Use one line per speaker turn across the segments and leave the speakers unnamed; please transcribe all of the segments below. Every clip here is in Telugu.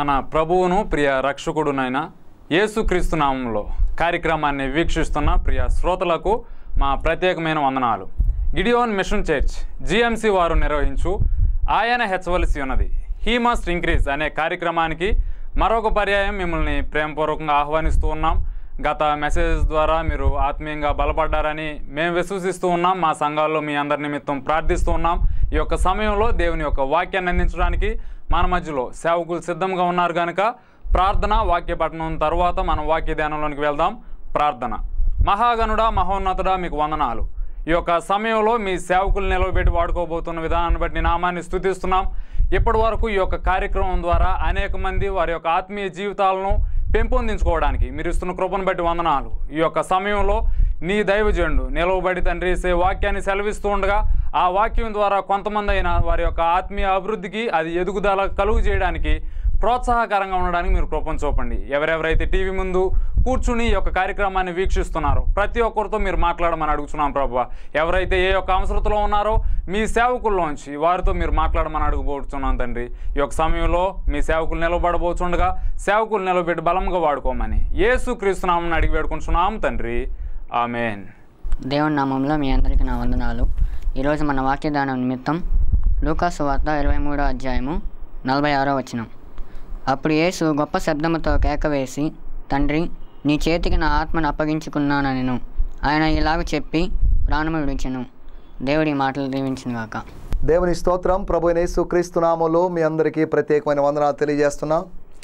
మన ప్రభువును ప్రియ రక్షకుడునైన యేసుక్రీస్తు నామంలో కార్యక్రమాన్ని వీక్షిస్తున్న ప్రియ శ్రోతలకు మా ప్రత్యేకమైన వందనాలు గిడియోన్ మిషన్ చర్చ్ జిఎంసి వారు నిర్వహించు ఆయన హెచ్చవలసి ఉన్నది హీ మస్ట్ ఇంక్రీజ్ అనే కార్యక్రమానికి మరొక పర్యాయం మిమ్మల్ని ప్రేమపూర్వకంగా ఆహ్వానిస్తూ ఉన్నాం గత మెసేజ్ ద్వారా మీరు ఆత్మీయంగా బలపడ్డారని మేము విశ్వసిస్తూ ఉన్నాం మా సంఘాల్లో మీ అందరి నిమిత్తం ప్రార్థిస్తూ ఉన్నాం ఈ యొక్క సమయంలో దేవుని యొక్క వాక్యాన్ని అందించడానికి మన మధ్యలో సేవకులు సిద్ధంగా ఉన్నారు కనుక ప్రార్థన వాక్య పఠనం తర్వాత మనం వాక్య ధ్యానంలోనికి వెళ్దాం ప్రార్థన మహాగణుడా మహోన్నతుడా మీకు వందనాలు ఈ యొక్క సమయంలో మీ సేవకులు నిలవబెట్టి వాడుకోబోతున్న విధానాన్ని బట్టి నీ నామాన్ని స్థుతిస్తున్నాం ఇప్పటి వరకు ఈ యొక్క కార్యక్రమం ద్వారా అనేక మంది వారి యొక్క ఆత్మీయ జీవితాలను పెంపొందించుకోవడానికి మీరు ఇస్తున్న కృపను బట్టి వందనాలు ఈ యొక్క సమయంలో నీ దైవజండు నిలవబడి తండ్రి సే వాక్యాన్ని సెలవిస్తూ ఉండగా ఆ వాక్యం ద్వారా కొంతమంది అయినా వారి యొక్క ఆత్మీయ అభివృద్ధికి అది ఎదుగుదల కలుగు చేయడానికి ప్రోత్సాహకరంగా ఉండడానికి మీరు కృపను చూపండి ఎవరెవరైతే టీవీ ముందు కూర్చుని ఈ యొక్క కార్యక్రమాన్ని వీక్షిస్తున్నారో ప్రతి ఒక్కరితో మీరు మాట్లాడమని అడుగుతున్నాం ప్రభు ఎవరైతే ఏ యొక్క అవసరతలో ఉన్నారో మీ సేవకుల్లోంచి వారితో మీరు మాట్లాడమని అడుగుబోతున్నాం తండ్రి ఈ యొక్క సమయంలో మీ సేవకులు నిలబడబోతుండగా సేవకులు నిలబెట్టి బలంగా వాడుకోమని యేసు క్రీస్తునామని అడిగి వేడుకుంటున్నాం తండ్రి ఆమెన్
దేవుని నామంలో మీ అందరికీ నా వందనాలు ఈరోజు మన వాక్యదానం నిమిత్తం లూకాసు వార్త ఇరవై మూడో అధ్యాయము నలభై ఆరో వచనం అప్పుడు యేసు గొప్ప శబ్దముతో కేక వేసి తండ్రి నీ చేతికి నా ఆత్మను అప్పగించుకున్నానను ఆయన ఇలాగ చెప్పి ప్రాణము విడిచెను దేవుడి మాటలు దీవించిన గాక
దేవుని స్తోత్రం ప్రభు యేసు క్రీస్తు నామంలో మీ అందరికీ ప్రత్యేకమైన వందనాలు తెలియజేస్తున్నాం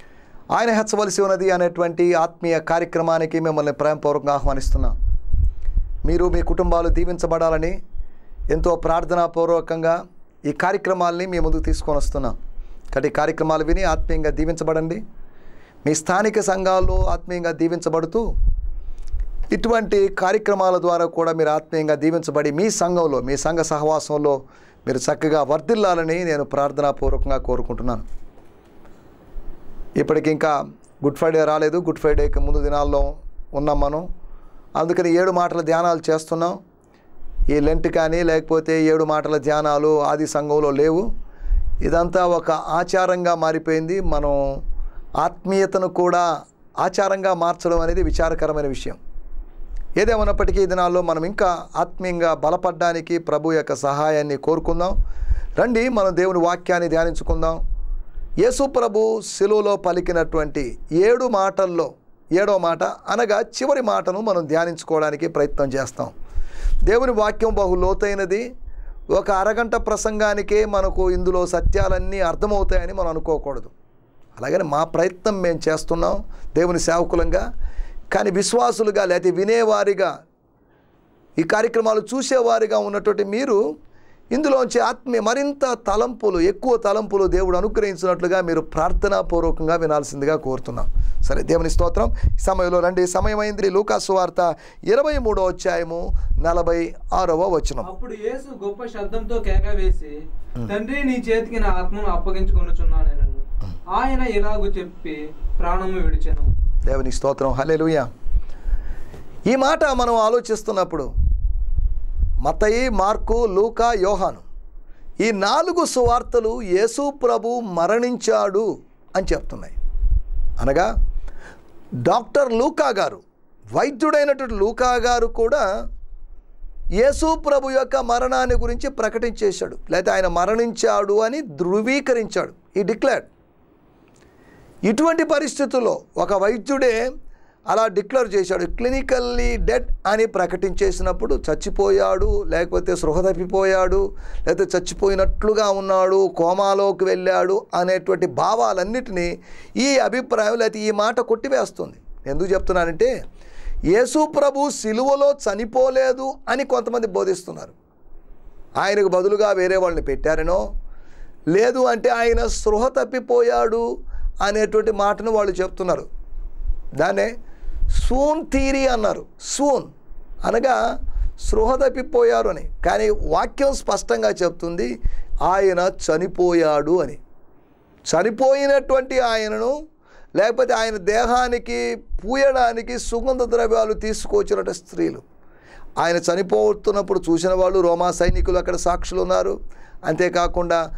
ఆయన హెచ్చవలసి ఉన్నది అనేటువంటి ఆత్మీయ కార్యక్రమానికి మిమ్మల్ని ప్రేమపూర్వకంగా ఆహ్వానిస్తున్నాం మీరు మీ కుటుంబాలు దీవించబడాలని ఎంతో ప్రార్థనాపూర్వకంగా ఈ కార్యక్రమాల్ని మీ ముందుకు తీసుకొని వస్తున్నాం కాబట్టి ఈ కార్యక్రమాలు విని ఆత్మీయంగా దీవించబడండి మీ స్థానిక సంఘాల్లో ఆత్మీయంగా దీవించబడుతూ ఇటువంటి కార్యక్రమాల ద్వారా కూడా మీరు ఆత్మీయంగా దీవించబడి మీ సంఘంలో మీ సంఘ సహవాసంలో మీరు చక్కగా వర్ధిల్లాలని నేను ప్రార్థనాపూర్వకంగా కోరుకుంటున్నాను ఇప్పటికి ఇంకా గుడ్ ఫ్రైడే రాలేదు గుడ్ ఫ్రైడేకి ముందు దినాల్లో ఉన్నాం మనం అందుకని ఏడు మాటల ధ్యానాలు చేస్తున్నాం ఈ లెంట్ కానీ లేకపోతే ఏడు మాటల ధ్యానాలు ఆది సంఘంలో లేవు ఇదంతా ఒక ఆచారంగా మారిపోయింది మనం ఆత్మీయతను కూడా ఆచారంగా మార్చడం అనేది విచారకరమైన విషయం ఏదేమన్నప్పటికీ ఈ దినాల్లో మనం ఇంకా ఆత్మీయంగా బలపడడానికి ప్రభు యొక్క సహాయాన్ని కోరుకుందాం రండి మనం దేవుని వాక్యాన్ని ధ్యానించుకుందాం యేసు ప్రభు శిలువలో పలికినటువంటి ఏడు మాటల్లో ఏడో మాట అనగా చివరి మాటను మనం ధ్యానించుకోవడానికి ప్రయత్నం చేస్తాం దేవుని వాక్యం బహు లోతైనది ఒక అరగంట ప్రసంగానికే మనకు ఇందులో సత్యాలన్నీ అర్థమవుతాయని మనం అనుకోకూడదు అలాగని మా ప్రయత్నం మేము చేస్తున్నాం దేవుని సేవకులంగా కానీ విశ్వాసులుగా లేకపోతే వినేవారిగా ఈ కార్యక్రమాలు చూసేవారిగా ఉన్నటువంటి మీరు ఇందులోంచి ఆత్మీయ మరింత తలంపులు ఎక్కువ తలంపులు దేవుడు అనుగ్రహించినట్లుగా మీరు ప్రార్థనాపూర్వకంగా వినాల్సిందిగా కోరుతున్నాం సరే దేవుని స్తోత్రం ఈ సమయంలో రండి సమయమైంది లూకాసు వార్త ఇరవై మూడో అధ్యాయము నలభై ఆరవ వచనం
అప్పుడు యేసు గొప్ప శబ్దంతో కేక వేసి తండ్రి నీ చేతికి నా ఆత్మను అప్పగించుకొనుచున్నాను ఆయన ఇలాగూ చెప్పి ప్రాణము విడిచెను
దేవుని స్తోత్రం హల్లెలూయ ఈ మాట మనం ఆలోచిస్తున్నప్పుడు మతయి మార్కు లూకా యోహాను ఈ నాలుగు సువార్తలు యేసు ప్రభు మరణించాడు అని చెప్తున్నాయి అనగా డాక్టర్ లూకా గారు వైద్యుడైనటువంటి లూకా గారు కూడా యేసు ప్రభు యొక్క మరణాన్ని గురించి ప్రకటించేశాడు లేదా ఆయన మరణించాడు అని ధృవీకరించాడు ఈ డిక్లేర్డ్ ఇటువంటి పరిస్థితుల్లో ఒక వైద్యుడే అలా డిక్లేర్ చేశాడు క్లినికల్లీ డెడ్ అని ప్రకటించేసినప్పుడు చచ్చిపోయాడు లేకపోతే స్పృహ తప్పిపోయాడు లేకపోతే చచ్చిపోయినట్లుగా ఉన్నాడు కోమాలోకి వెళ్ళాడు అనేటువంటి భావాలన్నిటినీ ఈ అభిప్రాయం లేకపోతే ఈ మాట కొట్టివేస్తుంది ఎందుకు చెప్తున్నానంటే యేసు ప్రభు సిలువలో చనిపోలేదు అని కొంతమంది బోధిస్తున్నారు ఆయనకు బదులుగా వేరే వాళ్ళని పెట్టారనో లేదు అంటే ఆయన స్పృహ తప్పిపోయాడు అనేటువంటి మాటను వాళ్ళు చెప్తున్నారు దాన్నే సూన్ థీరీ అన్నారు సూన్ అనగా స్పృహ తప్పిపోయారు అని కానీ వాక్యం స్పష్టంగా చెప్తుంది ఆయన చనిపోయాడు అని చనిపోయినటువంటి ఆయనను లేకపోతే ఆయన దేహానికి పూయడానికి సుగంధ ద్రవ్యాలు తీసుకొచ్చినట్టు స్త్రీలు ఆయన చనిపోతున్నప్పుడు చూసిన వాళ్ళు రోమా సైనికులు అక్కడ సాక్షులు ఉన్నారు అంతేకాకుండా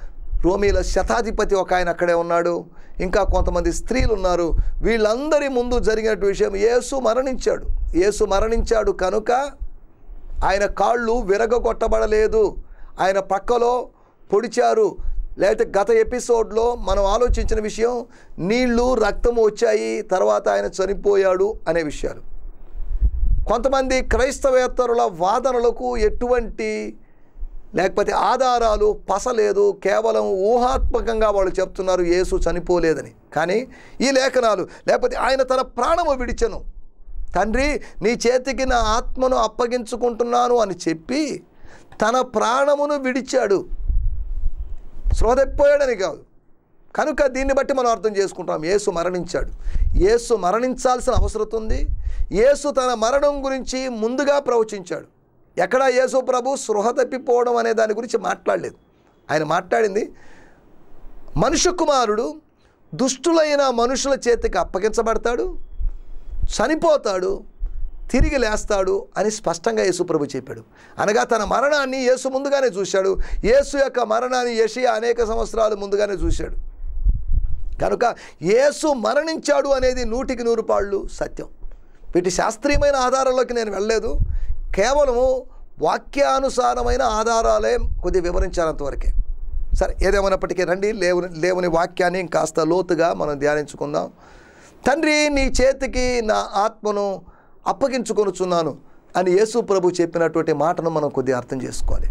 రోమీల శతాధిపతి ఒక ఆయన అక్కడే ఉన్నాడు ఇంకా కొంతమంది స్త్రీలు ఉన్నారు వీళ్ళందరి ముందు జరిగిన విషయం యేసు మరణించాడు యేసు మరణించాడు కనుక ఆయన కాళ్ళు విరగొట్టబడలేదు ఆయన పక్కలో పొడిచారు లేకపోతే గత ఎపిసోడ్లో మనం ఆలోచించిన విషయం నీళ్లు రక్తము వచ్చాయి తర్వాత ఆయన చనిపోయాడు అనే విషయాలు కొంతమంది క్రైస్తవేతరుల వాదనలకు ఎటువంటి లేకపోతే ఆధారాలు పసలేదు కేవలం ఊహాత్మకంగా వాళ్ళు చెప్తున్నారు యేసు చనిపోలేదని కానీ ఈ లేఖనాలు లేకపోతే ఆయన తన ప్రాణము విడిచెను తండ్రి నీ చేతికి నా ఆత్మను అప్పగించుకుంటున్నాను అని చెప్పి తన ప్రాణమును విడిచాడు శ్రోదెప్పోయాడని కాదు కనుక దీన్ని బట్టి మనం అర్థం చేసుకుంటాం యేసు మరణించాడు యేసు మరణించాల్సిన అవసరం ఉంది యేసు తన మరణం గురించి ముందుగా ప్రవచించాడు ఎక్కడా యేసు ప్రభు సృహ తప్పిపోవడం అనే దాని గురించి మాట్లాడలేదు ఆయన మాట్లాడింది మనుష్య కుమారుడు దుష్టులైన మనుషుల చేతికి అప్పగించబడతాడు చనిపోతాడు తిరిగి లేస్తాడు అని స్పష్టంగా యేసు ప్రభు చెప్పాడు అనగా తన మరణాన్ని యేసు ముందుగానే చూశాడు యేసు యొక్క మరణాన్ని యషియా అనేక సంవత్సరాలు ముందుగానే చూశాడు కనుక యేసు మరణించాడు అనేది నూటికి నూరు పాళ్ళు సత్యం వీటి శాస్త్రీయమైన ఆధారాల్లోకి నేను వెళ్ళలేదు కేవలము వాక్యానుసారమైన ఆధారాలే కొద్దిగా వివరించానంతవరకే సరే ఏదేమైనప్పటికీ రండి లేవుని లేవుని వాక్యాన్ని ఇంకాస్త లోతుగా మనం ధ్యానించుకుందాం తండ్రి నీ చేతికి నా ఆత్మను అప్పగించుకొనుచున్నాను అని యేసు ప్రభు చెప్పినటువంటి మాటను మనం కొద్దిగా అర్థం చేసుకోవాలి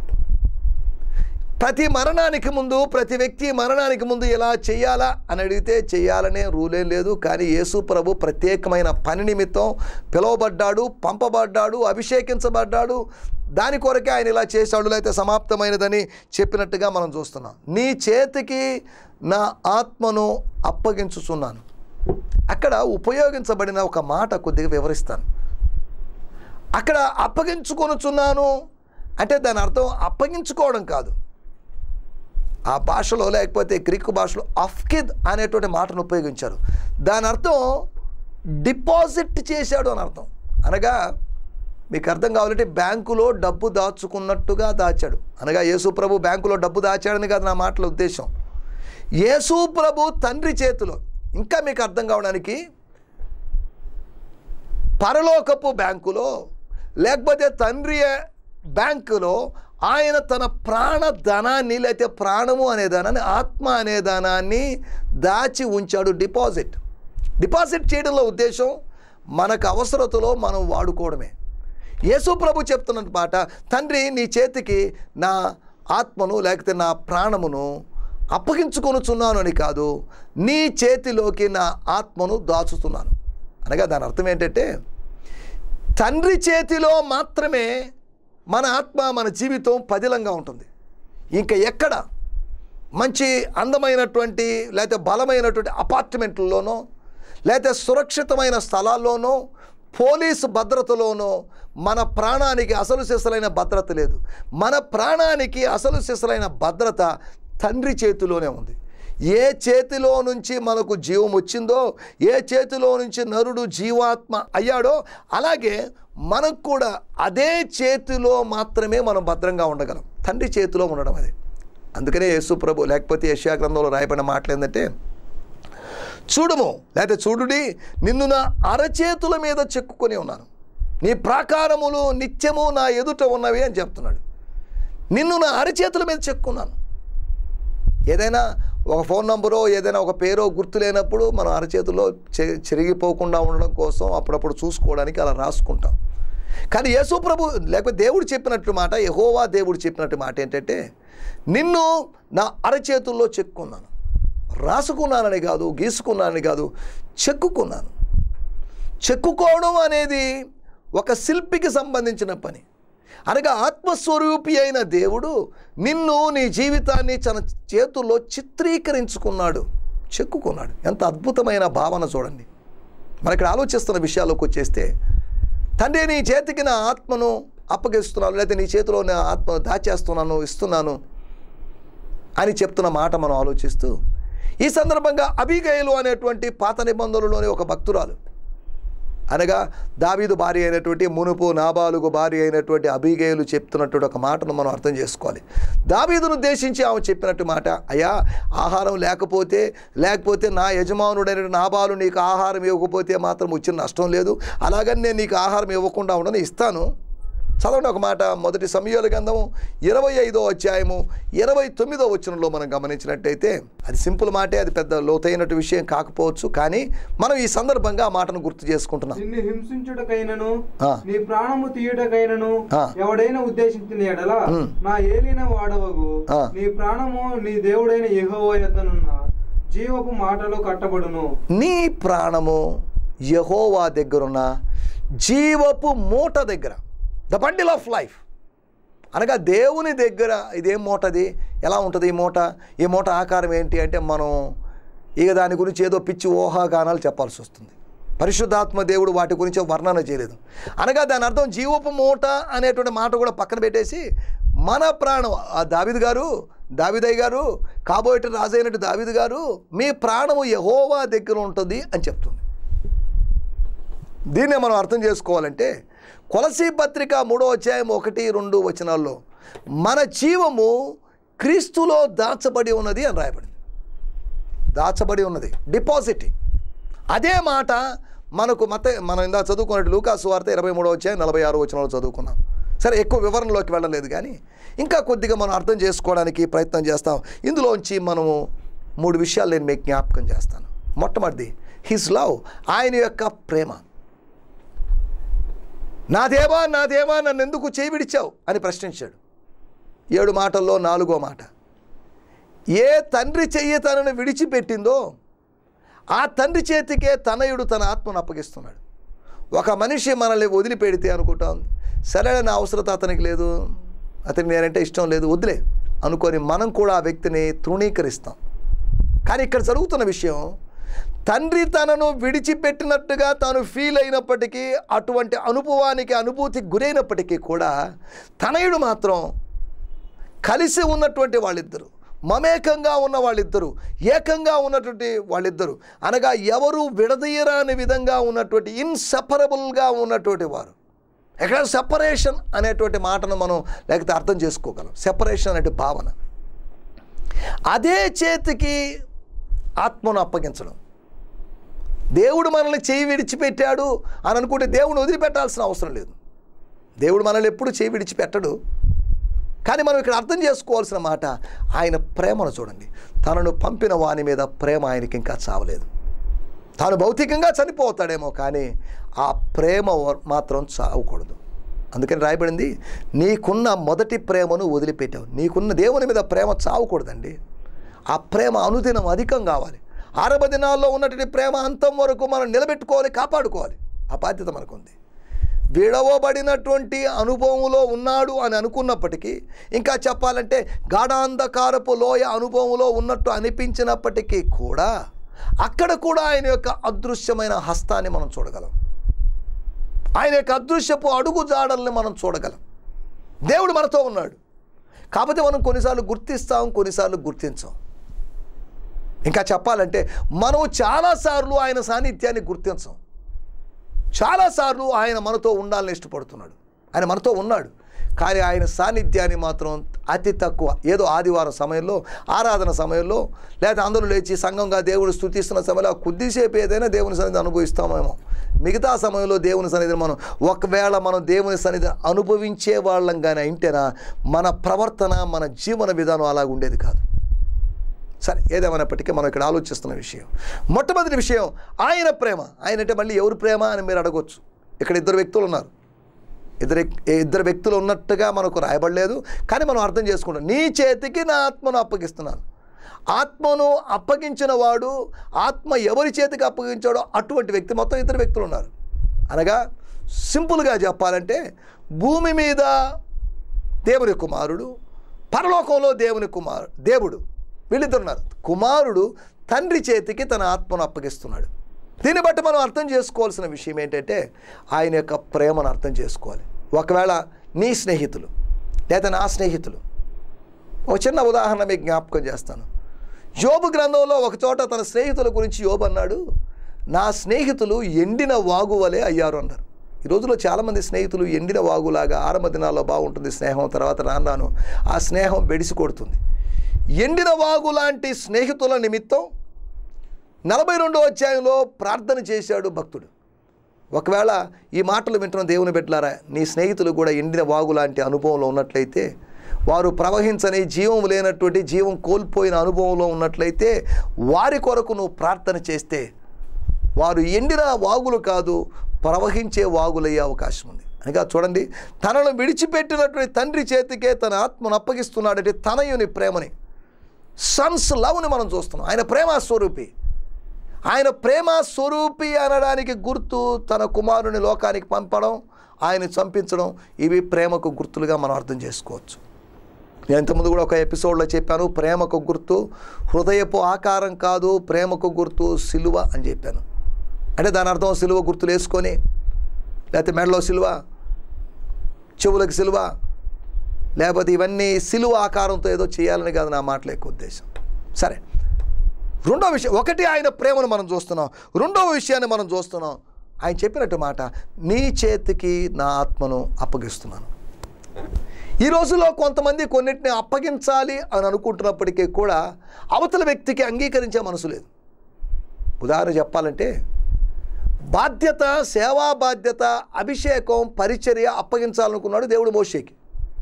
ప్రతి మరణానికి ముందు ప్రతి వ్యక్తి మరణానికి ముందు ఎలా చేయాలా అని అడిగితే చేయాలనే రూలేం లేదు కానీ యేసు ప్రభు ప్రత్యేకమైన పని నిమిత్తం పిలువబడ్డాడు పంపబడ్డాడు అభిషేకించబడ్డాడు దాని కొరకే ఆయన ఇలా చేశాడు లేకపోతే సమాప్తమైనదని చెప్పినట్టుగా మనం చూస్తున్నాం నీ చేతికి నా ఆత్మను అప్పగించుచున్నాను అక్కడ ఉపయోగించబడిన ఒక మాట కొద్దిగా వివరిస్తాను అక్కడ అప్పగించుకొనుచున్నాను అంటే దాని అర్థం అప్పగించుకోవడం కాదు ఆ భాషలో లేకపోతే గ్రీకు భాషలో అఫ్కిద్ అనేటువంటి మాటను ఉపయోగించారు దాని అర్థం డిపాజిట్ చేశాడు అని అర్థం అనగా మీకు అర్థం కావాలంటే బ్యాంకులో డబ్బు దాచుకున్నట్టుగా దాచాడు అనగా యేసు ప్రభు బ్యాంకులో డబ్బు దాచాడని కాదు నా మాటల ఉద్దేశం యేసు ప్రభు తండ్రి చేతిలో ఇంకా మీకు అర్థం కావడానికి పరలోకపు బ్యాంకులో లేకపోతే తండ్రి బ్యాంకులో ఆయన తన ప్రాణ ధనాన్ని లేకపోతే ప్రాణము అనే ధనాన్ని ఆత్మ అనే ధనాన్ని దాచి ఉంచాడు డిపాజిట్ డిపాజిట్ చేయడంలో ఉద్దేశం మనకు అవసరతలో మనం వాడుకోవడమే యేసు ప్రభు చెప్తున్న మాట తండ్రి నీ చేతికి నా ఆత్మను లేకపోతే నా ప్రాణమును అప్పగించుకొనుచున్నాను అని కాదు నీ చేతిలోకి నా ఆత్మను దాచుతున్నాను అనగా దాని అర్థం ఏంటంటే తండ్రి చేతిలో మాత్రమే మన ఆత్మ మన జీవితం పదిలంగా ఉంటుంది ఇంకా ఎక్కడ మంచి అందమైనటువంటి లేకపోతే బలమైనటువంటి అపార్ట్మెంట్లలోనో లేకపోతే సురక్షితమైన స్థలాల్లోనో పోలీసు భద్రతలోనో మన ప్రాణానికి అసలు సిసలైన భద్రత లేదు మన ప్రాణానికి అసలు సిసలైన భద్రత తండ్రి చేతిలోనే ఉంది ఏ చేతిలో నుంచి మనకు జీవం వచ్చిందో ఏ చేతిలో నుంచి నరుడు జీవాత్మ అయ్యాడో అలాగే మనకు కూడా అదే చేతిలో మాత్రమే మనం భద్రంగా ఉండగలం తండ్రి చేతిలో ఉండడం అది అందుకనే యేసు ప్రభు లేకపోతే యశ్యా గ్రంథంలో రాయబడిన మాటలు ఏంటంటే చూడము లేకపోతే చూడుడి నిన్ను నా అరచేతుల మీద చెక్కుకొని ఉన్నాను నీ ప్రాకారములు నిత్యము నా ఎదుట ఉన్నవి అని చెప్తున్నాడు నిన్ను నా అరచేతుల మీద చెక్కున్నాను ఏదైనా ఒక ఫోన్ నంబరో ఏదైనా ఒక పేరో గుర్తు లేనప్పుడు మనం అరచేతిలో చె- చెరిగిపోకుండా ఉండడం కోసం అప్పుడప్పుడు చూసుకోవడానికి అలా రాసుకుంటాం కానీ యేసు ప్రభు లేకపోతే దేవుడు చెప్పినట్టు మాట యహోవా దేవుడు చెప్పినట్టు మాట ఏంటంటే నిన్ను నా అరచేతుల్లో చెక్కున్నాను రాసుకున్నానని కాదు గీసుకున్నానని కాదు చెక్కుకున్నాను చెక్కుకోవడం అనేది ఒక శిల్పికి సంబంధించిన పని అనగా ఆత్మస్వరూపి అయిన దేవుడు నిన్ను నీ జీవితాన్ని తన చేతుల్లో చిత్రీకరించుకున్నాడు చెక్కుకున్నాడు ఎంత అద్భుతమైన భావన చూడండి మన ఇక్కడ ఆలోచిస్తున్న విషయాల్లోకి వచ్చేస్తే తండ్రి నీ చేతికి నా ఆత్మను అప్పగిస్తున్నాను లేదా నీ చేతిలో నా ఆత్మను దాచేస్తున్నాను ఇస్తున్నాను అని చెప్తున్న మాట మనం ఆలోచిస్తూ ఈ సందర్భంగా అబిగయలు అనేటువంటి పాత నిబంధనలోని ఒక భక్తురాలు అనగా దావీదు భార్య అయినటువంటి మునుపు నాబాలుగు భార్య అయినటువంటి అభిగేయులు చెప్తున్నటువంటి ఒక మాటను మనం అర్థం చేసుకోవాలి దావీదును ఉద్దేశించి ఆమె చెప్పినట్టు మాట అయ్యా ఆహారం లేకపోతే లేకపోతే నా యజమానుడైన నాబాలు నీకు ఆహారం ఇవ్వకపోతే మాత్రం వచ్చిన నష్టం లేదు అలాగని నేను నీకు ఆహారం ఇవ్వకుండా ఉండను ఇస్తాను చదవండి ఒక మాట మొదటి సమయాల గంధము ఇరవై ఐదో అధ్యాయము ఇరవై తొమ్మిదో వచనంలో మనం గమనించినట్టయితే అది సింపుల్ మాటే అది పెద్ద లోతైనటు విషయం కాకపోవచ్చు కానీ మనం ఈ సందర్భంగా ఆ మాటను గుర్తు చేసుకుంటున్నాం
నిన్ను హింసించుటకైనను
ఆ.
నీ ప్రాణము తీయుటకైనను
ఆ.
ఎవడైనా ఉద్దేశించిన ఎడల
ఉమ్.
నా ఏలిన వాడవగు
ఆ.
నీ ప్రాణము నీ దేవుడైన యెహోవా యొద్దనున్న జీవపు మాటలు కట్టబడును
నీ ప్రాణము యహోవా దగ్గరున్న జీవపు మూట దగ్గర ద బండిల్ ఆఫ్ లైఫ్ అనగా దేవుని దగ్గర ఇదేం మూటది ఎలా ఉంటుంది ఈ మూట ఈ మూట ఆకారం ఏంటి అంటే మనం ఇక దాని గురించి ఏదో పిచ్చి ఊహాగానాలు చెప్పాల్సి వస్తుంది పరిశుద్ధాత్మ దేవుడు వాటి గురించి వర్ణన చేయలేదు అనగా దాని అర్థం జీవపు మూట అనేటువంటి మాట కూడా పక్కన పెట్టేసి మన ప్రాణం ఆ దావిద్ గారు దావిదయ్య గారు కాబోయేట రాజైనట్టు దావిద్ గారు మీ ప్రాణము యహోవా దగ్గర ఉంటుంది అని చెప్తుంది దీన్నే మనం అర్థం చేసుకోవాలంటే కొలసీ పత్రిక మూడో అధ్యాయం ఒకటి రెండు వచనాల్లో మన జీవము క్రీస్తులో దాచబడి ఉన్నది అని రాయబడింది దాచబడి ఉన్నది డిపాజిట్ అదే మాట మనకు మత మనం ఇందా చదువుకున్నట్టు లూకాసు వార్త ఇరవై మూడో వచ్చాయి నలభై ఆరు వచనాలు చదువుకున్నాం సరే ఎక్కువ వివరణలోకి వెళ్ళలేదు కానీ ఇంకా కొద్దిగా మనం అర్థం చేసుకోవడానికి ప్రయత్నం చేస్తాం ఇందులోంచి మనము మూడు విషయాలు నేను మీకు జ్ఞాపకం చేస్తాను మొట్టమొదటిది హిస్ లవ్ ఆయన యొక్క ప్రేమ నా దేవా నా దేవా నన్ను ఎందుకు చేయి విడిచావు అని ప్రశ్నించాడు ఏడు మాటల్లో నాలుగో మాట ఏ తండ్రి చెయ్యి తనను విడిచిపెట్టిందో ఆ తండ్రి చేతికే తనయుడు తన ఆత్మను అప్పగిస్తున్నాడు ఒక మనిషి మనల్ని వదిలిపెడితే అనుకుంటాం సరే నా అవసరత అతనికి లేదు అతనికి నేనంటే ఇష్టం లేదు వదిలే అనుకొని మనం కూడా ఆ వ్యక్తిని తృణీకరిస్తాం కానీ ఇక్కడ జరుగుతున్న విషయం తండ్రి తనను విడిచిపెట్టినట్టుగా తాను ఫీల్ అయినప్పటికీ అటువంటి అనుభవానికి అనుభూతికి గురైనప్పటికీ కూడా తనయుడు మాత్రం కలిసి ఉన్నటువంటి వాళ్ళిద్దరు మమేకంగా ఉన్న వాళ్ళిద్దరు ఏకంగా ఉన్నటువంటి వాళ్ళిద్దరు అనగా ఎవరు విడదీయరాని విధంగా ఉన్నటువంటి ఇన్సెపరబుల్గా ఉన్నటువంటి వారు ఎక్కడ సెపరేషన్ అనేటువంటి మాటను మనం లేకపోతే అర్థం చేసుకోగలం సెపరేషన్ అనే భావన అదే చేతికి ఆత్మను అప్పగించడం దేవుడు మనల్ని చేయి విడిచిపెట్టాడు అని అనుకుంటే దేవుడు వదిలిపెట్టాల్సిన అవసరం లేదు దేవుడు మనల్ని ఎప్పుడు చేయి విడిచిపెట్టడు కానీ మనం ఇక్కడ అర్థం చేసుకోవాల్సిన మాట ఆయన ప్రేమను చూడండి తనను పంపిన వాని మీద ప్రేమ ఆయనకి ఇంకా చావలేదు తాను భౌతికంగా చనిపోతాడేమో కానీ ఆ ప్రేమ వ- మాత్రం చావకూడదు అందుకని రాయబడింది నీకున్న మొదటి ప్రేమను వదిలిపెట్టావు నీకున్న దేవుని మీద ప్రేమ చావకూడదండి ఆ ప్రేమ అనుదినం అధికం కావాలి ఆరవ దినాల్లో ఉన్నటువంటి ప్రేమ అంతం వరకు మనం నిలబెట్టుకోవాలి కాపాడుకోవాలి ఆ బాధ్యత మనకుంది విడవబడినటువంటి అనుభవంలో ఉన్నాడు అని అనుకున్నప్పటికీ ఇంకా చెప్పాలంటే గాఢాంధకారపు లోయ అనుభవంలో ఉన్నట్టు అనిపించినప్పటికీ కూడా అక్కడ కూడా ఆయన యొక్క అదృశ్యమైన హస్తాన్ని మనం చూడగలం ఆయన యొక్క అదృశ్యపు అడుగు జాడల్ని మనం చూడగలం దేవుడు మనతో ఉన్నాడు కాకపోతే మనం కొన్నిసార్లు గుర్తిస్తాం కొన్నిసార్లు గుర్తించాం ఇంకా చెప్పాలంటే మనం చాలాసార్లు ఆయన సాన్నిధ్యాన్ని గుర్తించాం చాలాసార్లు ఆయన మనతో ఉండాలని ఇష్టపడుతున్నాడు ఆయన మనతో ఉన్నాడు కానీ ఆయన సాన్నిధ్యాన్ని మాత్రం అతి తక్కువ ఏదో ఆదివారం సమయంలో ఆరాధన సమయంలో లేదా అందరూ లేచి సంఘంగా దేవుడు స్థుతిస్తున్న సమయంలో కొద్దిసేపు ఏదైనా దేవుని సన్నిధి అనుభవిస్తామేమో మిగతా సమయంలో దేవుని సన్నిధిని మనం ఒకవేళ మనం దేవుని సన్నిధిని అనుభవించే వాళ్ళంగానే అయితేనా మన ప్రవర్తన మన జీవన విధానం అలాగ ఉండేది కాదు సరే ఏదేమైనప్పటికీ మనం ఇక్కడ ఆలోచిస్తున్న విషయం మొట్టమొదటి విషయం ఆయన ప్రేమ ఆయన అంటే మళ్ళీ ఎవరు ప్రేమ అని మీరు అడగొచ్చు ఇక్కడ ఇద్దరు వ్యక్తులు ఉన్నారు ఇద్దరు ఇద్దరు వ్యక్తులు ఉన్నట్టుగా మనకు రాయబడలేదు కానీ మనం అర్థం చేసుకుంటాం నీ చేతికి నా ఆత్మను అప్పగిస్తున్నాను ఆత్మను అప్పగించిన వాడు ఆత్మ ఎవరి చేతికి అప్పగించాడో అటువంటి వ్యక్తి మొత్తం ఇద్దరు వ్యక్తులు ఉన్నారు అనగా సింపుల్గా చెప్పాలంటే భూమి మీద దేవుని కుమారుడు పరలోకంలో దేవుని కుమారు దేవుడు వీళ్ళిద్దరు ఉన్నారు కుమారుడు తండ్రి చేతికి తన ఆత్మను అప్పగిస్తున్నాడు దీన్ని బట్టి మనం అర్థం చేసుకోవాల్సిన విషయం ఏంటంటే ఆయన యొక్క ప్రేమను అర్థం చేసుకోవాలి ఒకవేళ నీ స్నేహితులు లేదా నా స్నేహితులు ఒక చిన్న ఉదాహరణ మీకు జ్ఞాపకం చేస్తాను యోబు గ్రంథంలో ఒక చోట తన స్నేహితుల గురించి యోబు అన్నాడు నా స్నేహితులు ఎండిన వాగు వలె అయ్యారు అన్నారు ఈ రోజుల్లో చాలామంది స్నేహితులు ఎండిన వాగులాగా ఆరంభ దినాల్లో బాగుంటుంది స్నేహం తర్వాత రాను ఆ స్నేహం బెడిసి కొడుతుంది ఎండిన వాగు లాంటి స్నేహితుల నిమిత్తం నలభై రెండో అధ్యాయంలో ప్రార్థన చేశాడు భక్తుడు ఒకవేళ ఈ మాటలు వింటున్న దేవుని బిడ్డలారా నీ స్నేహితులు కూడా ఎండిన వాగు లాంటి అనుభవంలో ఉన్నట్లయితే వారు ప్రవహించని జీవం లేనటువంటి జీవం కోల్పోయిన అనుభవంలో ఉన్నట్లయితే వారి కొరకు నువ్వు ప్రార్థన చేస్తే వారు ఎండిన వాగులు కాదు ప్రవహించే వాగులయ్యే అవకాశం ఉంది అనగా చూడండి తనను విడిచిపెట్టినటువంటి తండ్రి చేతికే తన ఆత్మను అప్పగిస్తున్నాడంటే తనయుని ప్రేమని సన్స్ లవ్ని మనం చూస్తున్నాం ఆయన ప్రేమ స్వరూపి ఆయన ప్రేమ స్వరూపి అనడానికి గుర్తు తన కుమారుని లోకానికి పంపడం ఆయన చంపించడం ఇవి ప్రేమకు గుర్తులుగా మనం అర్థం చేసుకోవచ్చు నేను ఇంతకుముందు కూడా ఒక ఎపిసోడ్లో చెప్పాను ప్రేమకు గుర్తు హృదయపు ఆకారం కాదు ప్రేమకు గుర్తు సిలువ అని చెప్పాను అంటే దాని అర్థం సిలువ గుర్తులు వేసుకొని లేకపోతే మెడలో సిలువ చెవులకు సిలువ లేకపోతే ఇవన్నీ సిలువ ఆకారంతో ఏదో చేయాలని కాదు నా మాటల యొక్క ఉద్దేశం సరే రెండో విషయం ఒకటి ఆయన ప్రేమను మనం చూస్తున్నాం రెండవ విషయాన్ని మనం చూస్తున్నాం ఆయన చెప్పినట్టు మాట నీ చేతికి నా ఆత్మను అప్పగిస్తున్నాను ఈ రోజులో కొంతమంది కొన్నిటిని అప్పగించాలి అని అనుకుంటున్నప్పటికీ కూడా అవతల వ్యక్తికి అంగీకరించే మనసు లేదు ఉదాహరణ చెప్పాలంటే బాధ్యత సేవా బాధ్యత అభిషేకం పరిచర్య అప్పగించాలనుకున్నాడు దేవుడు మోషేకి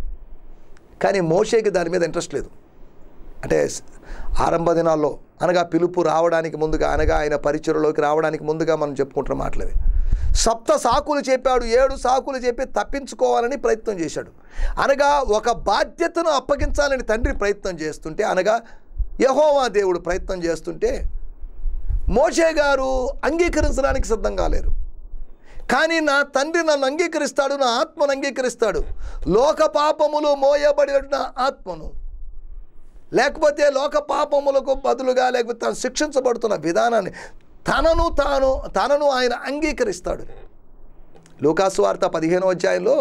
కానీ మోషేకి దాని మీద ఇంట్రెస్ట్ లేదు అంటే స్- ఆరంభ దినాల్లో అనగా పిలుపు రావడానికి ముందుగా అనగా ఆయన పరిచయలోకి రావడానికి ముందుగా మనం చెప్పుకుంటున్న మాటలవి సప్త సాకులు చెప్పాడు ఏడు సాకులు చెప్పి తప్పించుకోవాలని ప్రయత్నం చేశాడు అనగా ఒక బాధ్యతను అప్పగించాలని తండ్రి ప్రయత్నం చేస్తుంటే అనగా యహోవా దేవుడు ప్రయత్నం చేస్తుంటే మోషే గారు అంగీకరించడానికి సిద్ధం కాలేరు కానీ నా తండ్రి నన్ను అంగీకరిస్తాడు నా ఆత్మను అంగీకరిస్తాడు లోక పాపములు మోయబడిన నా ఆత్మను లేకపోతే లోక పాపములకు బదులుగా లేకపోతే తాను శిక్షించబడుతున్న విధానాన్ని తనను తాను తనను ఆయన అంగీకరిస్తాడు లూకాసు వార్త పదిహేనో అధ్యాయంలో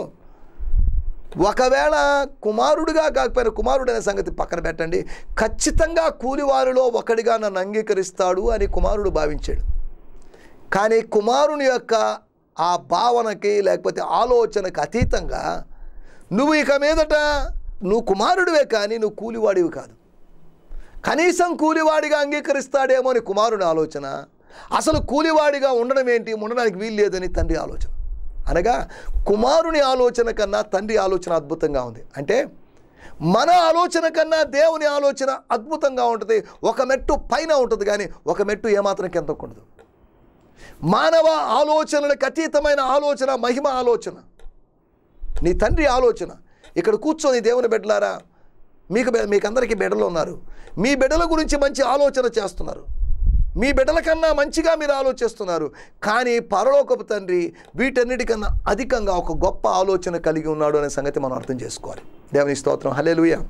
ఒకవేళ కుమారుడిగా కాకపోయినా కుమారుడు అనే సంగతి పక్కన పెట్టండి ఖచ్చితంగా కూలివారిలో ఒకడిగా నన్ను అంగీకరిస్తాడు అని కుమారుడు భావించాడు కానీ కుమారుని యొక్క ఆ భావనకి లేకపోతే ఆలోచనకు అతీతంగా నువ్వు ఇక మీదట నువ్వు కుమారుడివే కానీ నువ్వు కూలివాడివి కాదు కనీసం కూలివాడిగా అంగీకరిస్తాడేమో అని కుమారుని ఆలోచన అసలు కూలివాడిగా ఉండడం ఏంటి ఉండడానికి వీలు లేదని తండ్రి ఆలోచన అనగా కుమారుని ఆలోచన కన్నా తండ్రి ఆలోచన అద్భుతంగా ఉంది అంటే మన ఆలోచన కన్నా దేవుని ఆలోచన అద్భుతంగా ఉంటుంది ఒక మెట్టు పైన ఉంటుంది కానీ ఒక మెట్టు ఏమాత్రం కింద ఉండదు మానవ ఆలోచనలకు అతీతమైన ఆలోచన మహిమ ఆలోచన నీ తండ్రి ఆలోచన ఇక్కడ కూర్చొని దేవుని బిడ్డలారా మీకు బె- మీకు అందరికీ బిడ్డలు ఉన్నారు మీ బిడ్డల గురించి మంచి ఆలోచన చేస్తున్నారు మీ బిడ్డల కన్నా మంచిగా మీరు ఆలోచిస్తున్నారు కానీ పరలోకపు తండ్రి వీటన్నిటికన్నా అధికంగా ఒక గొప్ప ఆలోచన కలిగి ఉన్నాడు అనే సంగతి మనం అర్థం చేసుకోవాలి దేవుని స్తోత్రం హల్లెలూయా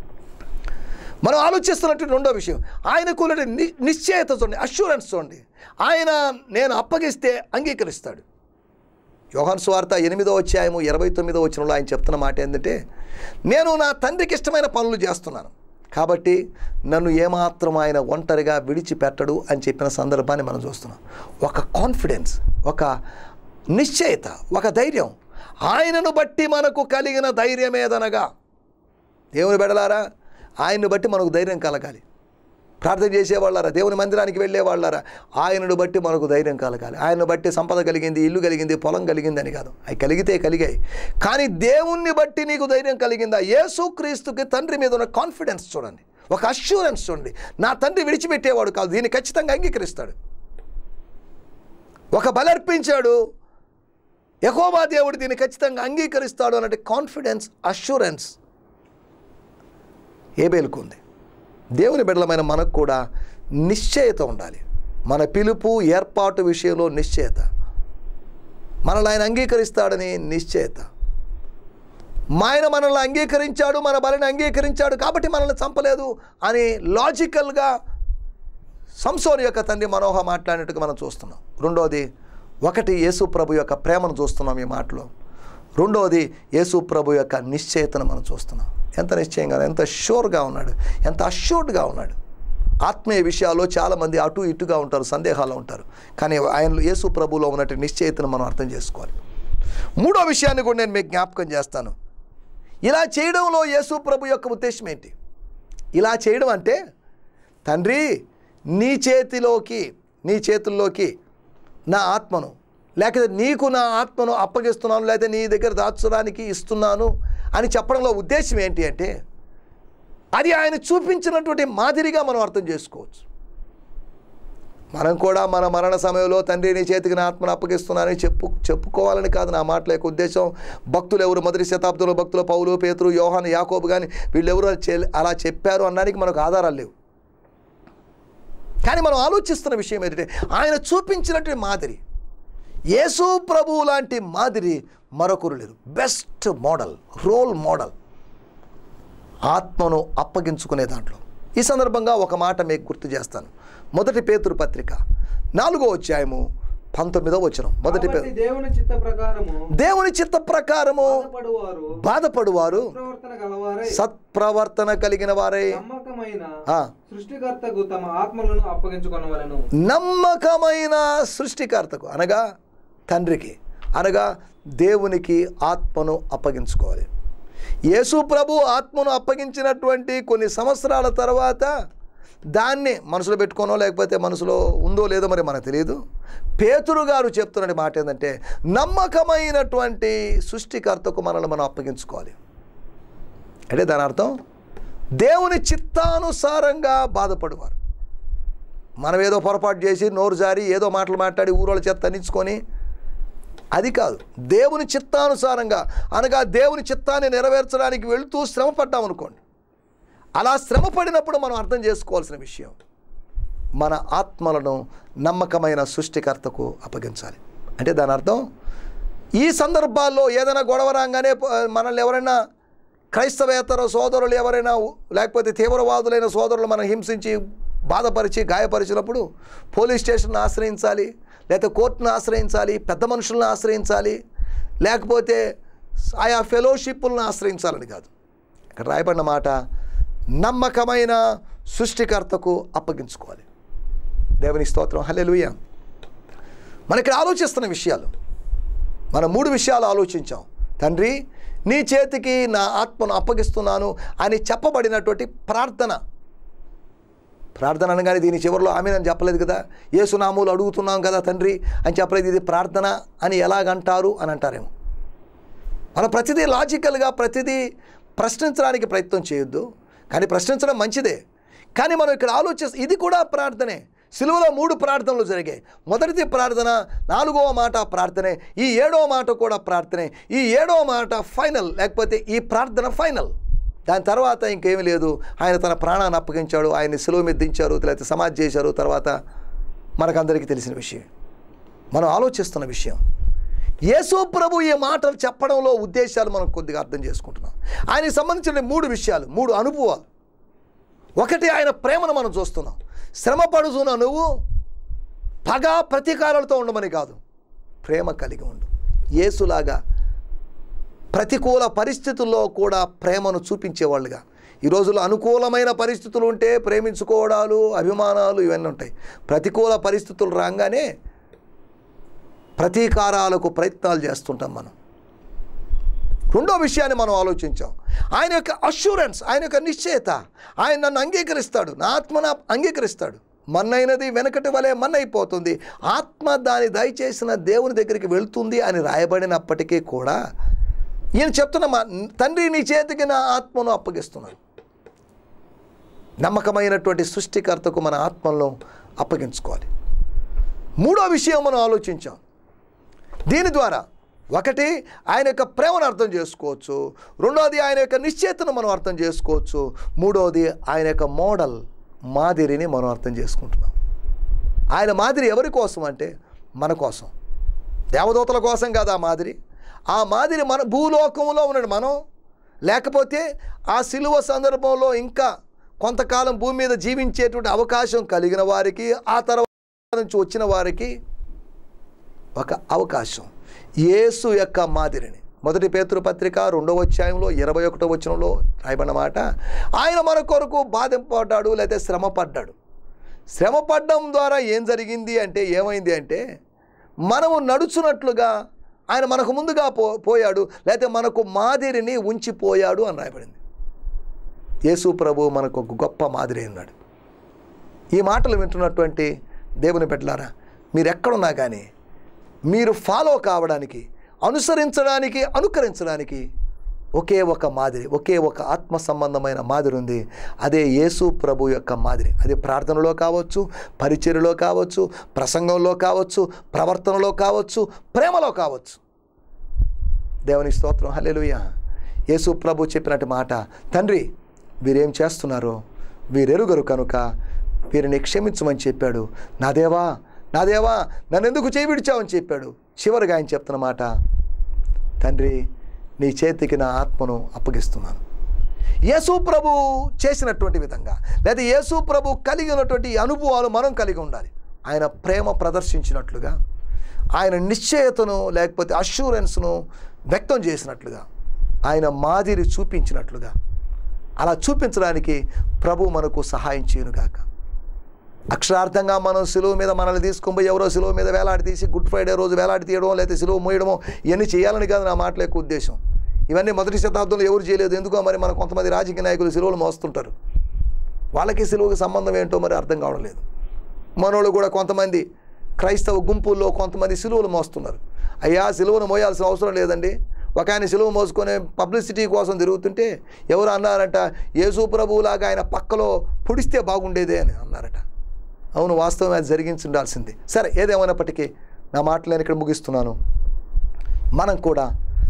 మనం ఆలోచిస్తున్నట్టు రెండో విషయం ఆయనకు ని నిశ్చయత చూడండి అష్యూరెన్స్ చూడండి ఆయన నేను అప్పగిస్తే అంగీకరిస్తాడు యోహాన్ స్వార్త ఎనిమిదో అధ్యాయము ఇరవై తొమ్మిదో వచనంలో ఆయన చెప్తున్న మాట ఏంటంటే నేను నా తండ్రికి ఇష్టమైన పనులు చేస్తున్నాను కాబట్టి నన్ను ఏమాత్రం ఆయన ఒంటరిగా విడిచిపెట్టడు అని చెప్పిన సందర్భాన్ని మనం చూస్తున్నాం ఒక కాన్ఫిడెన్స్ ఒక నిశ్చయత ఒక ధైర్యం ఆయనను బట్టి మనకు కలిగిన ధైర్యమేదనగా దేవుని బెడలారా ఆయన్ని బట్టి మనకు ధైర్యం కలగాలి ప్రార్థన చేసేవాళ్ళారా దేవుని మందిరానికి వెళ్ళేవాళ్ళారా ఆయనను బట్టి మనకు ధైర్యం కలగాలి ఆయనను బట్టి సంపద కలిగింది ఇల్లు కలిగింది పొలం కలిగింది అని కాదు అవి కలిగితే కలిగాయి కానీ దేవుణ్ణి బట్టి నీకు ధైర్యం కలిగిందా యేసుక్రీస్తుకి తండ్రి మీద ఉన్న కాన్ఫిడెన్స్ చూడండి ఒక అష్యూరెన్స్ చూడండి నా తండ్రి విడిచిపెట్టేవాడు కాదు దీన్ని ఖచ్చితంగా అంగీకరిస్తాడు ఒక బలర్పించాడు యహోవా దేవుడు దీన్ని ఖచ్చితంగా అంగీకరిస్తాడు అన్నట్టు కాన్ఫిడెన్స్ అష్యూరెన్స్ ఏబేలుకు ఉంది దేవుని బిడ్డలమైన మనకు కూడా నిశ్చయత ఉండాలి మన పిలుపు ఏర్పాటు విషయంలో నిశ్చయత మనల్ని ఆయన అంగీకరిస్తాడని నిశ్చయత మా ఆయన మనల్ని అంగీకరించాడు మన బలిని అంగీకరించాడు కాబట్టి మనల్ని చంపలేదు అని లాజికల్గా సంసోని యొక్క తండ్రి మనోహ మాట్లాడినట్టుగా మనం చూస్తున్నాం రెండోది ఒకటి యేసు ప్రభు యొక్క ప్రేమను చూస్తున్నాం ఈ మాటలో రెండోది యేసు ప్రభు యొక్క నిశ్చయతను మనం చూస్తున్నాం ఎంత నిశ్చయంగా ఎంత షూర్గా ఉన్నాడు ఎంత అష్యూర్డ్గా ఉన్నాడు ఆత్మీయ విషయాల్లో చాలామంది అటు ఇటుగా ఉంటారు సందేహాలు ఉంటారు కానీ ఆయన యేసు ప్రభులో ఉన్నట్టు నిశ్చయితను మనం అర్థం చేసుకోవాలి మూడో విషయాన్ని కూడా నేను మీకు జ్ఞాపకం చేస్తాను ఇలా చేయడంలో యేసు ప్రభు యొక్క ఉద్దేశం ఏంటి ఇలా చేయడం అంటే తండ్రి నీ చేతిలోకి నీ చేతుల్లోకి నా ఆత్మను లేకపోతే నీకు నా ఆత్మను అప్పగిస్తున్నాను లేకపోతే నీ దగ్గర దాచడానికి ఇస్తున్నాను అని చెప్పడంలో ఉద్దేశం ఏంటి అంటే అది ఆయన చూపించినటువంటి మాదిరిగా మనం అర్థం చేసుకోవచ్చు మనం కూడా మన మరణ సమయంలో తండ్రి నీ చేతికి నా ఆత్మను అప్పగిస్తున్నానని చెప్పు చెప్పుకోవాలని కాదు నా మాటల యొక్క ఉద్దేశం భక్తులు ఎవరు మొదటి శతాబ్దంలో భక్తులు పౌలు పేతురు యోహాన్ యాకోబు కానీ వీళ్ళెవరు చే- అలా చెప్పారు అనడానికి మనకు ఆధారాలు లేవు కానీ మనం ఆలోచిస్తున్న విషయం ఏంటంటే ఆయన చూపించినటువంటి మాదిరి యేసు ప్రభు లాంటి మాదిరి మరొకరు లేరు బెస్ట్ మోడల్ రోల్ మోడల్ ఆత్మను అప్పగించుకునే దాంట్లో ఈ సందర్భంగా ఒక మాట మీకు గుర్తు చేస్తాను మొదటి పేతురు పత్రిక నాలుగో అధ్యాయము పంతొమ్మిదో వచనం మొదటి
కాబట్టి
పే
దేవుని చిత్త ప్రకారము
దేవుని చిత్త ప్రకారము
బాధపడువారు
బాధపడువారు
ప్రవర్తన గలవారై
సత్ప్రవర్తన కలిగిన వారై
నమ్మకమైన
ఆ,
సృష్టికర్తకు తమ ఆత్మలను అప్పగించుకొనవలెను
నమ్మకమైన సృష్టికర్తకు అనగా తండ్రికి అనగా దేవునికి ఆత్మను అప్పగించుకోవాలి యేసు ప్రభు ఆత్మను అప్పగించినటువంటి కొన్ని సంవత్సరాల తర్వాత దాన్ని మనసులో పెట్టుకోనో లేకపోతే మనసులో ఉందో లేదో మరి మనకు తెలియదు పేతురు గారు చెప్తున్న మాట ఏంటంటే నమ్మకమైనటువంటి సృష్టికర్తకు మనల్ని మనం అప్పగించుకోవాలి అంటే దాని అర్థం దేవుని చిత్తానుసారంగా బాధపడేవారు మనం ఏదో పొరపాటు చేసి నోరు జారి ఏదో మాటలు మాట్లాడి ఊరోళ్ళ చేత తన్నించుకొని అది కాదు దేవుని చిత్తానుసారంగా అనగా దేవుని చిత్తాన్ని నెరవేర్చడానికి వెళుతూ శ్రమ పడ్డామనుకోండి అలా శ్రమ పడినప్పుడు మనం అర్థం చేసుకోవాల్సిన విషయం మన ఆత్మలను నమ్మకమైన సృష్టికర్తకు అప్పగించాలి అంటే దాని అర్థం ఈ సందర్భాల్లో ఏదైనా గొడవ రాగానే ప- మనల్ని ఎవరైనా క్రైస్తవేతర సోదరులు ఎవరైనా ఉ- లేకపోతే తీవ్రవాదులైన సోదరులు మనం హింసించి బాధపరిచి గాయపరిచినప్పుడు పోలీస్ స్టేషన్ను ఆశ్రయించాలి లేకపోతే కోర్టును ఆశ్రయించాలి పెద్ద మనుషులను ఆశ్రయించాలి లేకపోతే ఆయా ఫెలోషిప్పులను ఆశ్రయించాలని కాదు ఇక్కడ రాయబడిన మాట నమ్మకమైన సృష్టికర్తకు అప్పగించుకోవాలి దేవుని స్తోత్రం హల్లెలూయా మన ఇక్కడ ఆలోచిస్తున్న విషయాలు మనం మూడు విషయాలు ఆలోచించాం తండ్రి నీ చేతికి నా ఆత్మను అప్పగిస్తున్నాను అని చెప్పబడినటువంటి ప్రార్థన ప్రార్థన అనగానే దీని చివరిలో ఆమె అని చెప్పలేదు కదా ఏసునాములు అడుగుతున్నాం కదా తండ్రి అని చెప్పలేదు ఇది ప్రార్థన అని ఎలాగంటారు అని అంటారేమో మనం ప్రతిదీ లాజికల్గా ప్రతిదీ ప్రశ్నించడానికి ప్రయత్నం చేయొద్దు కానీ ప్రశ్నించడం మంచిదే కానీ మనం ఇక్కడ ఆలోచిస్తే ఇది కూడా ప్రార్థనే సిలువలో మూడు ప్రార్థనలు జరిగాయి మొదటిది ప్రార్థన నాలుగవ మాట ప్రార్థనే ఈ ఏడవ మాట కూడా ప్రార్థనే ఈ ఏడవ మాట ఫైనల్ లేకపోతే ఈ ప్రార్థన ఫైనల్ దాని తర్వాత ఇంకేమీ లేదు ఆయన తన ప్రాణాన్ని అప్పగించాడు ఆయన్ని సిలువ మీద దించారు లేకపోతే సమాధి చేశారు తర్వాత మనకందరికీ తెలిసిన విషయం మనం ఆలోచిస్తున్న విషయం యేసు ప్రభు ఈ మాటలు చెప్పడంలో ఉద్దేశాలు మనం కొద్దిగా అర్థం చేసుకుంటున్నాం ఆయనకి సంబంధించిన మూడు విషయాలు మూడు అనుభవాలు ఒకటి ఆయన ప్రేమను మనం చూస్తున్నాం శ్రమ పడుతున్న నువ్వు పగ ప్రతీకారాలతో ఉండమని కాదు ప్రేమ కలిగి ఉండు యేసులాగా ప్రతికూల పరిస్థితుల్లో కూడా ప్రేమను చూపించేవాళ్ళుగా ఈ రోజుల్లో అనుకూలమైన పరిస్థితులు ఉంటే ప్రేమించుకోవడాలు అభిమానాలు ఇవన్నీ ఉంటాయి ప్రతికూల పరిస్థితులు రాగానే ప్రతీకారాలకు ప్రయత్నాలు చేస్తుంటాం మనం రెండో విషయాన్ని మనం ఆలోచించాం ఆయన యొక్క అష్యూరెన్స్ ఆయన యొక్క నిశ్చయత ఆయన నన్ను అంగీకరిస్తాడు నా ఆత్మను అంగీకరిస్తాడు మన్నైనది వెనకటి వలె మన్నైపోతుంది ఆత్మ దాని దయచేసిన దేవుని దగ్గరికి వెళ్తుంది అని రాయబడినప్పటికీ కూడా ఈయన చెప్తున్న మా తండ్రి నీ చేతికి నా ఆత్మను అప్పగిస్తున్నాను నమ్మకమైనటువంటి సృష్టికర్తకు మన ఆత్మలను అప్పగించుకోవాలి మూడో విషయం మనం ఆలోచించాం దీని ద్వారా ఒకటి ఆయన యొక్క ప్రేమను అర్థం చేసుకోవచ్చు రెండోది ఆయన యొక్క నిశ్చేతను మనం అర్థం చేసుకోవచ్చు మూడోది ఆయన యొక్క మోడల్ మాదిరిని మనం అర్థం చేసుకుంటున్నాం ఆయన మాదిరి ఎవరి కోసం అంటే మన కోసం దేవదూతల కోసం కాదు ఆ మాదిరి ఆ మాదిరి మన భూలోకంలో ఉన్నాడు మనం లేకపోతే ఆ సిలువ సందర్భంలో ఇంకా కొంతకాలం భూమి మీద జీవించేటువంటి అవకాశం కలిగిన వారికి ఆ తర్వాత నుంచి వచ్చిన వారికి ఒక అవకాశం యేసు యొక్క మాదిరిని మొదటి పేతురు పత్రిక రెండవ అధ్యాయంలో ఇరవై ఒకటో వచనంలో రాయబడిన మాట ఆయన మన కొరకు బాధింపడ్డాడు లేదా శ్రమ పడ్డాడు శ్రమ పడ్డం ద్వారా ఏం జరిగింది అంటే ఏమైంది అంటే మనము నడుచున్నట్లుగా ఆయన మనకు ముందుగా పో పోయాడు లేకపోతే మనకు మాదిరిని ఉంచిపోయాడు అని రాయబడింది యేసు ప్రభు మనకు ఒక గొప్ప మాదిరి ఉన్నాడు ఈ మాటలు వింటున్నటువంటి దేవుని బిడ్డలారా మీరు ఎక్కడున్నా కానీ మీరు ఫాలో కావడానికి అనుసరించడానికి అనుకరించడానికి ఒకే ఒక మాదిరి ఒకే ఒక ఆత్మ సంబంధమైన మాదిరి ఉంది అదే యేసు ప్రభు యొక్క మాదిరి అది ప్రార్థనలో కావచ్చు పరిచర్యలో కావచ్చు ప్రసంగంలో కావచ్చు ప్రవర్తనలో కావచ్చు ప్రేమలో కావచ్చు దేవుని స్తోత్రం హల్లెలూయా యేసు ప్రభు చెప్పినట్టు మాట తండ్రి వీరేం చేస్తున్నారో వీరెరుగరు కనుక వీరిని క్షమించమని చెప్పాడు నా దేవా నా దేవా నన్ను ఎందుకు చేయి విడిచావని చెప్పాడు చివరిగా ఆయన చెప్తున్న మాట తండ్రి నీ చేతికి నా ఆత్మను అప్పగిస్తున్నాను యేసు ప్రభు చేసినటువంటి విధంగా లేదా యేసు ప్రభు కలిగి ఉన్నటువంటి ఈ అనుభవాలు మనం కలిగి ఉండాలి ఆయన ప్రేమ ప్రదర్శించినట్లుగా ఆయన నిశ్చయతను లేకపోతే అష్యూరెన్స్ను వ్యక్తం చేసినట్లుగా ఆయన మాదిరి చూపించినట్లుగా అలా చూపించడానికి ప్రభు మనకు సహాయం చేయనుగాక అక్షరార్థంగా మనం సిలువ మీద మనల్ని తీసుకొని పోయి ఎవరో సిలువ మీద వేలాడి తీసి గుడ్ ఫ్రైడే రోజు వేలాడి తీయడమో లేకపోతే సిలువ మోయడమో ఇవన్నీ చేయాలని కాదు నా మాటల యొక్క ఉద్దేశం ఇవన్నీ మొదటి శతాబ్దంలో ఎవరు చేయలేదు ఎందుకో మరి మన కొంతమంది రాజకీయ నాయకులు సిలువలు మోస్తుంటారు వాళ్ళకి సిలువకి సంబంధం ఏంటో మరి అర్థం కావడం లేదు మనోళ్ళు కూడా కొంతమంది క్రైస్తవ గుంపుల్లో కొంతమంది సిలువలు మోస్తున్నారు అయ్యా సిలువను మోయాల్సిన అవసరం లేదండి ఒక ఆయన సిలువ మోసుకొని పబ్లిసిటీ కోసం తిరుగుతుంటే ఎవరు అన్నారంట యేసు ప్రభువులాగా ఆయన పక్కలో పుడిస్తే బాగుండేదే అని అన్నారట అవును వాస్తవం అది జరిగించి ఉండాల్సింది సరే ఏదేమైనప్పటికీ నా మాటలు నేను ఇక్కడ ముగిస్తున్నాను మనం కూడా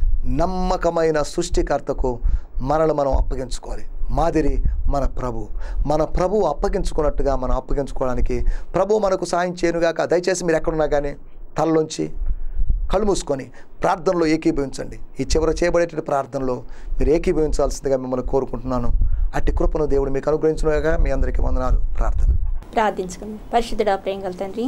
నమ్మకమైన సృష్టికర్తకు మనల్ని మనం అప్పగించుకోవాలి మాదిరి మన ప్రభు మన ప్రభు అప్పగించుకున్నట్టుగా మనం అప్పగించుకోవడానికి ప్రభు మనకు సాయం చేయనుగాక దయచేసి మీరు ఎక్కడున్నా కానీ తలలోంచి కళ్ళు మూసుకొని ప్రార్థనలో ఏకీభవించండి ఈ చివర చేయబడేటువంటి ప్రార్థనలో మీరు ఏకీభవించాల్సిందిగా మిమ్మల్ని కోరుకుంటున్నాను అట్టి కృపను దేవుడు మీకు అనుగ్రహించునుగాక మీ అందరికీ వందనాలు ప్రార్థన
ప్రార్థించుకుందాం పరిశుద్ధుడా ప్రేంగల తండ్రి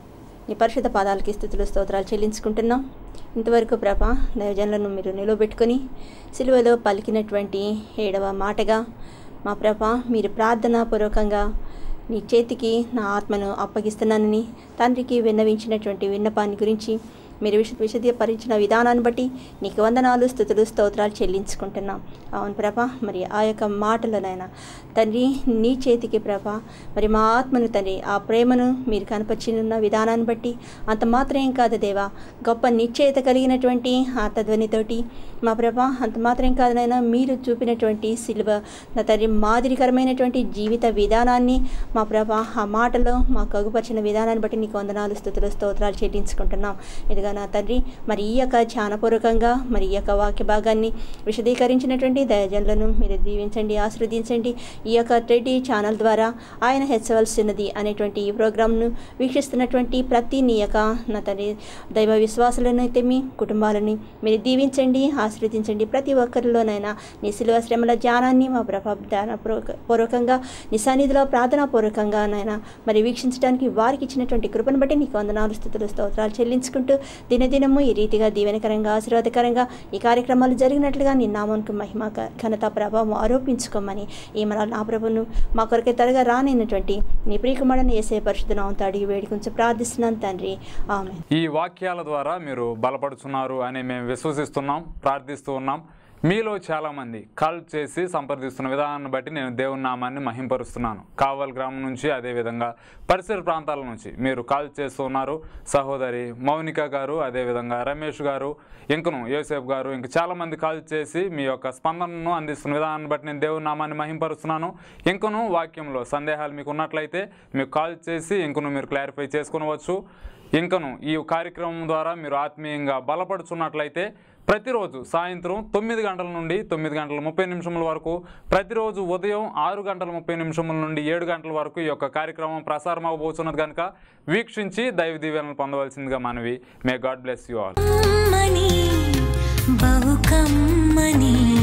నీ పరిశుద్ధ పాదాలకి స్థుతులు స్తోత్రాలు చెల్లించుకుంటున్నాం ఇంతవరకు ప్రభ దైవజనులను మీరు నిలవబెట్టుకొని సిలువలో పలికినటువంటి ఏడవ మాటగా మా ప్రభ మీరు ప్రార్థనా పూర్వకంగా నీ చేతికి నా ఆత్మను అప్పగిస్తున్నానని తండ్రికి విన్నవించినటువంటి విన్నపాన్ని గురించి మీరు విశ విశదీకరించిన విధానాన్ని బట్టి నీకు వందనాలు స్థుతులు స్తోత్రాలు చెల్లించుకుంటున్నాం అవును ప్రభ మరి ఆ యొక్క మాటలనైనా తండ్రి నీ చేతికి ప్రభ మరి మా ఆత్మను తండ్రి ఆ ప్రేమను మీరు కనపరిచిన విధానాన్ని బట్టి అంత మాత్రం కాదు దేవా గొప్ప నిశ్చయత కలిగినటువంటి ఆతధ్వనితోటి మా ప్రభ అంత మాత్రం కాదునైనా మీరు చూపినటువంటి సిలువ నా తండ్రి మాదిరికరమైనటువంటి జీవిత విధానాన్ని మా ప్రభ ఆ మాటలో మాకు అగుపరిచిన విధానాన్ని బట్టి నీకు వందనాలు స్థుతులు స్తోత్రాలు చెల్లించుకుంటున్నాం ఇదిగా నా తండ్రి మరి ఈ యొక్క ధ్యానపూర్వకంగా మరి ఈ యొక్క వాక్య భాగాన్ని విశదీకరించినటువంటి దయజనులను మీరు దీవించండి ఆశీర్వదించండి ఈ యొక్క టెడి ఛానల్ ద్వారా ఆయన హెచ్చవలసినది అనేటువంటి ఈ ప్రోగ్రామ్ను వీక్షిస్తున్నటువంటి ప్రతి నీ యొక్క నా తండ్రి దైవ విశ్వాసులను అయితే మీ కుటుంబాలని మీరు దీవించండి ఆశీర్వదించండి ప్రతి ఒక్కరిలోనైనా నీ శిలువ శ్రమల ధ్యానాన్ని మా ప్రభా ధ్యాన పూర్వక- పూర్వకంగా నీ సన్నిధిలో ప్రార్థనా పూర్వకంగా నాయన మరి వీక్షించడానికి వారికి ఇచ్చినటువంటి కృపను బట్టి నీకు వందనాలు స్థుతులు స్తోత్రాలు చెల్లించుకుంటూ దినదినము ఈ రీతిగా దీవెనకరంగా ఆశీర్వాదకరంగా ఈ కార్యక్రమాలు జరిగినట్లుగా నీ నామానికి మహిమ ఘ- ఘనత ప్రభావం ఆరోపించుకోమని ఈ మన నా ప్రభును మా కొరకే త్వరగా రానైనటువంటి నీ ప్రియకుమారని ఏసే పరిశుద్ధ నామంతో అడిగి వేడుకొంచి ప్రార్థిస్తున్నాను తండ్రి ఆమె
ఈ వాక్యాల ద్వారా మీరు బలపడుతున్నారు అని మేము విశ్వసిస్తున్నాం ప్రార్థిస్తూ ఉన్నాం మీలో చాలామంది కాల్ చేసి సంప్రదిస్తున్న విధానాన్ని బట్టి నేను దేవుని నామాన్ని మహింపరుస్తున్నాను కావల్ గ్రామం నుంచి అదేవిధంగా పరిసర ప్రాంతాల నుంచి మీరు కాల్ చేస్తూ ఉన్నారు సహోదరి మౌనిక గారు అదేవిధంగా రమేష్ గారు ఇంకను యోసేఫ్ గారు ఇంక చాలామంది కాల్ చేసి మీ యొక్క స్పందనను అందిస్తున్న విధానాన్ని బట్టి నేను దేవుని నామాన్ని మహింపరుస్తున్నాను ఇంకను వాక్యంలో సందేహాలు మీకు ఉన్నట్లయితే మీకు కాల్ చేసి ఇంకను మీరు క్లారిఫై చేసుకునవచ్చు ఇంకను ఈ కార్యక్రమం ద్వారా మీరు ఆత్మీయంగా బలపడుచున్నట్లయితే ప్రతిరోజు సాయంత్రం తొమ్మిది గంటల నుండి తొమ్మిది గంటల ముప్పై నిమిషముల వరకు ప్రతిరోజు ఉదయం ఆరు గంటల ముప్పై నిమిషముల నుండి ఏడు గంటల వరకు ఈ యొక్క కార్యక్రమం ప్రసారం అవబోతున్నది కనుక వీక్షించి దైవ దీవెనలు పొందవలసిందిగా మనవి may God bless you all
కమ్మని బహు కమ్మని